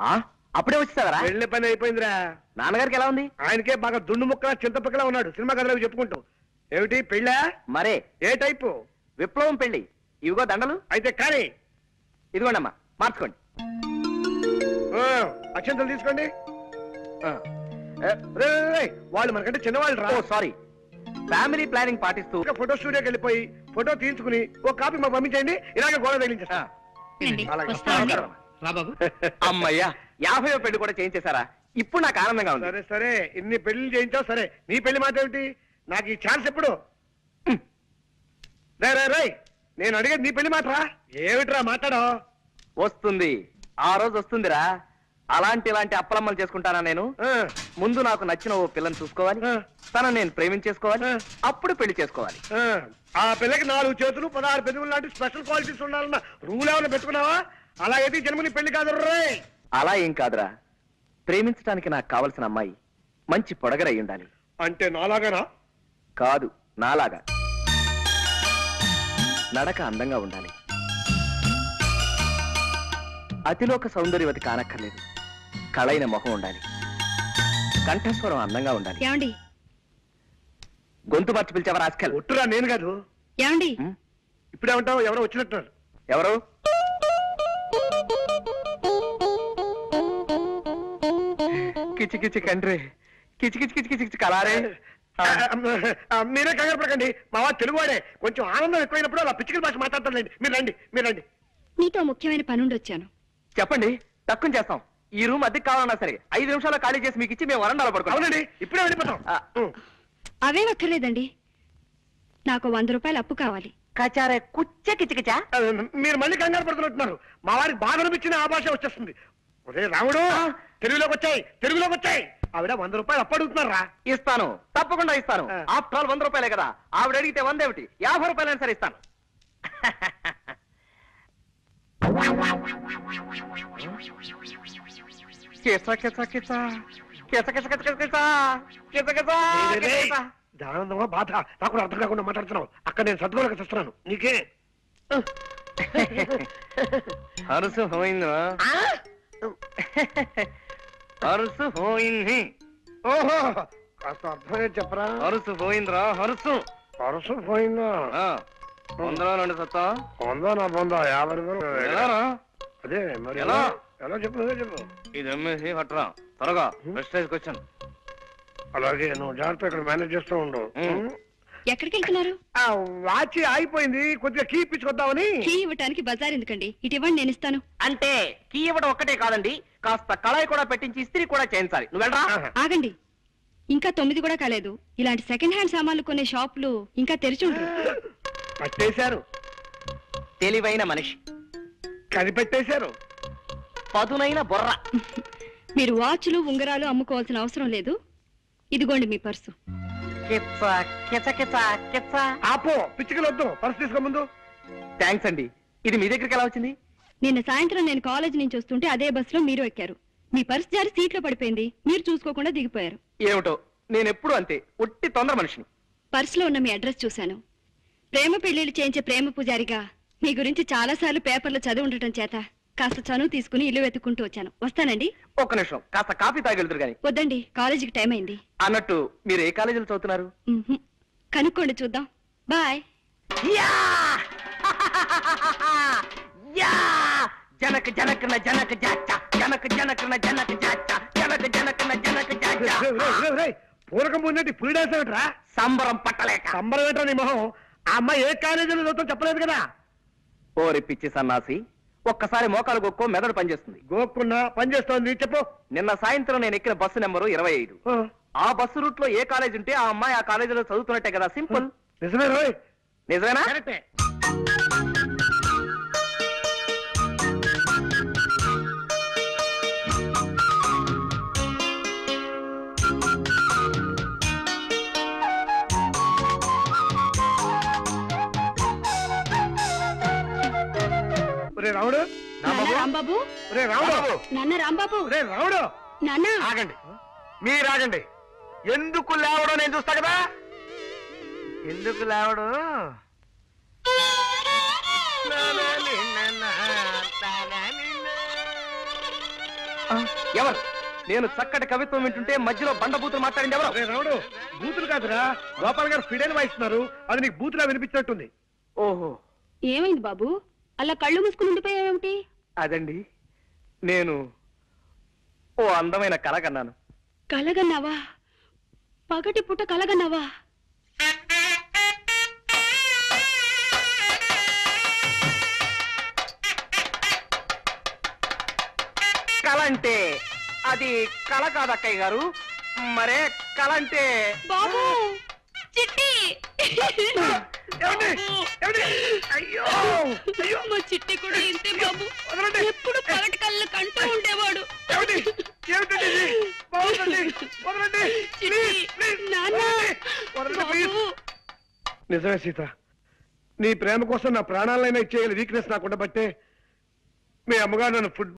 ఆ అప్పుడే వచ్చేసావరా వెళ్ళే పని అయిపోయిందిరా నాన్నగారికి ఎలా ఉంది ఆయనకే బాగా దుండు ముక్కలా చింతపక్కలా ఉన్నాడు సినిమా కథలో చెప్పుకుంటూ ఏమిటి పెళ్ళా మరే ఏ టైపు విప్లవం పెళ్లి ఇవిగో దండలు అయితే కానీ ఇదిగోండి అమ్మా మార్చుకోండి ఆ, అక్షంతలు తీసుకోండి ఆ. రే, రే, రే, వాళ్ళు మనకంటే చిన్నవాళ్ళు రా ఓ సారీ ఫ్యామిలీ ప్లానింగ్ పాటిస్తూ ఒక ఫోటో స్టూడియోకి వెళ్ళిపోయి ఫోటో తీయించుకుని ఒక కాపీ మాకు పంపించండి ఇలాగే గోడ తగిలించేస్తా రండి, అలాగే. వస్తామండి. నమస్కారం. రా బాబు అమ్మయ్యా యాభై పెళ్లి కూడా చేయించేశారా ఇప్పుడు నాకు ఆనందంగా ఉంది సరే సరే ఇన్ని పెళ్లి చేయించావు సరే నీ పెళ్లి మాట ఏమిటి నాకు ఈ ఛాన్స్ ఎప్పుడు రే రే రే నేను అడిగేది నీ పెళ్లి మాట రా ఏమిట్రా మాట్లాడో వస్తుంది ఆ రోజు వస్తుందిరా అలాంటి ఇలాంటి అప్పలమ్మలు చేసుకుంటానా నేను ముందు నాకు నచ్చిన ఓ పిల్లని చూసుకోవాలి ఆ. తన నేను ప్రేమించేసుకోవాలి ఆ. అప్పుడు పెళ్లి చేసుకోవాలి ఆ పిల్లకి నాలుగు చేతులు పదహారు పెదవులు లాంటి స్పెషల్ క్వాలిటీస్ ఉండాలన్న రూల్ ఏమైనా పెట్టుకున్నావా అలాగైతే ఈ జన్మని పెళ్లి కాదు రే అలా ఏం కాదురా ప్రేమించడానికి నాకు కావలసిన అమ్మాయి మంచి పొడగరై ఉండాలి అంటే నాలాగానా కాదు నాలాగా నడక అందంగా ఉండాలి అతిలోక సౌందర్యవతి కానక్కర్లేదు కళైన మొహం ఉండాలి కంఠస్వరం అందంగా ఉండాలి ఏమండి గొంతు మార్చి పిలిచావా రాస్కల్ ఒట్టురా నేను కాదు ఏమండి ఇప్పుడేమంటావు ఎవరో వచ్చినట్టున్నారు ఎవరు కిచి కిచి కండ్రి కిచి కిచి కిచి కిచి కిచి కలారే ఆ, ఆ, మీరే కంగారు పడకండి మా వాడు తెలుగువాడే కొంచెం ఆనందం ఎక్కువైనప్పుడు అలా పిచ్చికల భాష మాట్లాడతారులేండి మీరు రండి మీరు రండి మీతో ముఖ్యమైన పనుండి వచ్చాను చెప్పండి తక్కువ చేస్తాం ఈ రూమ్ అద్దెకి కావాలన్నా సరే ఐదు నిమిషాలు ఖాళీ చేసి మీకు ఇచ్చి మేము వరండాలో పడుకోవాలి అవునండి ఇప్పుడే వెళ్ళిపోతాం ఆ. ఉం. అవేం అక్కర్లేదండి నాకు వంద రూపాయలు అప్పు కావాలి కచారే కుచ్చ కిచకిచా ఆ, మీరు మళ్ళీ కంగారు పడుతున్నట్టున్నారు మా వారికి బాధ అనిపించిన ఆ భాష వచ్చేస్తుంది ఒరే రాముడు తెలుగులోకి వచ్చాయి తెలుగులోకి వచ్చాయి ఆవిడ వంద రూపాయలు అప్పడుగుతున్నారా ఇస్తాను తప్పకుండా ఇస్తాను ఆ. ఆఫ్టర్ ఆల్ వంద రూపాయలే కదా ఆవిడ అడిగితే వంద ఏమిటి యాభై రూపాయలైనా సరే ఇస్తాను కిస కిస కిస కిస కిస కిస కిస కిస కిస కిస కిస ఆనందమా బాధ నాకు కూడా అర్థం కాకుండా మాట్లాడుతున్నావు అక్కడ నేను సర్దుకోలేక చూస్తున్నాను నీకే హరుసు పోయిందా హరుసు పోయింది ఓహో కాస్త అర్థమే చెప్పరా హరుసు పోయిందిరా హరుసు పరసు పోయిందా ఆ, వందలో నుండి సత్తా పొందా నా పొందా యాభై రూపాయలు ఎలారా అదే మరి ఎలా? ఎలా చెప్పు నువ్వే చెప్పు ఇది అమ్మేసి పట్టరా త్వరగా ప్రెస్టేజ్ క్వశ్చన్ అలాగే నువ్వు జాగ్రత్త ఇక్కడ మేనేజ్ చేస్తూ ఉండు ఉం. ఎక్కడికి వెళ్తున్నారు ఆ వాచ్ ఆగిపోయింది కొద్దిగా కీ ఇప్పించుకొద్దామని కీ ఇవ్వటానికి బజార్ ఎందుకండి ఇటు ఇవ్వండి నేను ఇస్తాను అంటే కీ ఇవ్వడం ఒక్కటే కాదండి కాస్త కళాయి కూడా పెట్టించి ఇస్త్రీ కూడా చేయించాలి నువ్వు వెళ్ళరా ఆహా. ఆగండి ఇంకా తొమ్మిది కూడా కాలేదు ఇలాంటి సెకండ్ హ్యాండ్ సామాన్లు కొనే షాపులు ఇంకా తెరిచి ఉండరు పట్టేశారు తెలివైన మనిషి కనిపెట్టేశారు పదునైన బొర్ర మీరు వాచ్లు ఉంగరాలు అమ్ముకోవాల్సిన అవసరం లేదు ఇదిగోండి మీ పర్సు కిచ్చ కిచ కిచ కిచ ఆపో పిచ్చికలు వద్దు పర్స్ తీసుకో ముందు థ్యాంక్స్ అండి ఇది మీ దగ్గరికి ఎలా వచ్చింది నిన్న సాయంత్రం నేను కాలేజ్ నుంచి వస్తుంటే అదే బస్సులో మీరు ఎక్కారు మీ పర్స్ జారి సీట్లో పడిపోయింది మీరు చూసుకోకుండా దిగిపోయారు ఏమిటో నేను ఎప్పుడు అంతే ఒట్టి తొందర మనిషిని పర్సులో ఉన్న మీ అడ్రస్ చూశాను ప్రేమ పెళ్లిళ్ళు చేయించే ప్రేమ పూజారిగా మీ గురించి చాలా సార్లు పేపర్లో చదివి ఉండటం చేత కాస్త చనువు తీసుకుని ఇల్లు వెతుక్కుంటూ వచ్చాను వస్తానండి ఒక్క నిమిషం కాస్త కాఫీ తాగెళ్తురు గాని వద్దండి కాలేజీకి టైం అయింది అన్నట్టు మీరు ఏ కాలేజీలో చదువుతున్నారు మ్మ్హ్మ్. కనుక్కోండి చూద్దాం బాయ్ యా యా జనక జనకన జనక జాచ జనక జనకన జనక జాచ జనక జనకన జనక జాచ రేయ్, రేయ్, రేయ్, రేయ్. పూరకం పోయినట్టు పులి డాన్స్ ఏమిట్రా సంబరం పట్టలేక సంబరం ఏంట్రా నీ మొహం ఆ అమ్మాయి ఏ కాలేజీలో చదువుతాం చెప్పలేదు కదా ఓరి పిచ్చి సన్నాసి ఒక్కసారి మోకాలు గొక్కో మెదడు పనిచేస్తుంది గోక్కున్నా పని చేస్తోంది చెప్పు నిన్న సాయంత్రం నేను ఎక్కిన బస్సు నెంబరు ఇరవై ఐదు ఆ, ఆ బస్సు రూట్ లో ఏ కాలేజ్ ఉంటే ఆ అమ్మాయి ఆ కాలేజీలో చదువుతున్నట్టే కదా సింపుల్ నిజమే రోయ్ నిజమేనా కరెక్టే ఒరే రాముడు నాన్న రాంబాబు ఒరే రాముడు నాన్న రాంబాబు ఒరే రాముడు నాన్న ఆగండి మీరు ఆగండి ఎందుకు లేవడం నేను చూస్తా కదా ఎందుకు లేవడు ఎవరు నేను చక్కటి కవిత్వం వింటుంటే మధ్యలో బండబూతులు మాట్లాడింది ఎవరు అరే రాముడు బూతులు కాదురా గోపాల్ గారు ఫిడైన్ వాయిస్తున్నారు అది నీకు బూతులా వినిపించినట్టుంది ఓహో ఏమైంది బాబు అలా కళ్ళు మూసుకుని ఉండిపోయావేమిటి అదండి నేను ఓ అందమైన కళ కన్నాను కలగన్నావా పగటి పుట్ట కలగన్నావా కళ అంటే అది కళ కాదు అక్కయ్య గారు మరే కళ అంటే బాబు చిట్టి ఏమండి? ఏమండి? అయ్యో అయ్యో మా చిట్టి కూడా ఇంతే బాబు వదలండి. ఎప్పుడు పగటి కళ్ళు కంటూ ఉండేవాడు ఏమిటి ఏమిటండి ఇది బాగుందండి వదలండి చిట్టి ప్లీజ్, ప్లీజ్, నాన్న వదలండి. వదలండి, ప్లీజ్. బాబు నిజమే సీత నీ ప్రేమ కోసం నా ప్రాణాలైనా ఇచ్చేయాలి వీక్నెస్ నాకు ఉండబట్టే మీ అమ్మగారు నన్ను ఫుడ్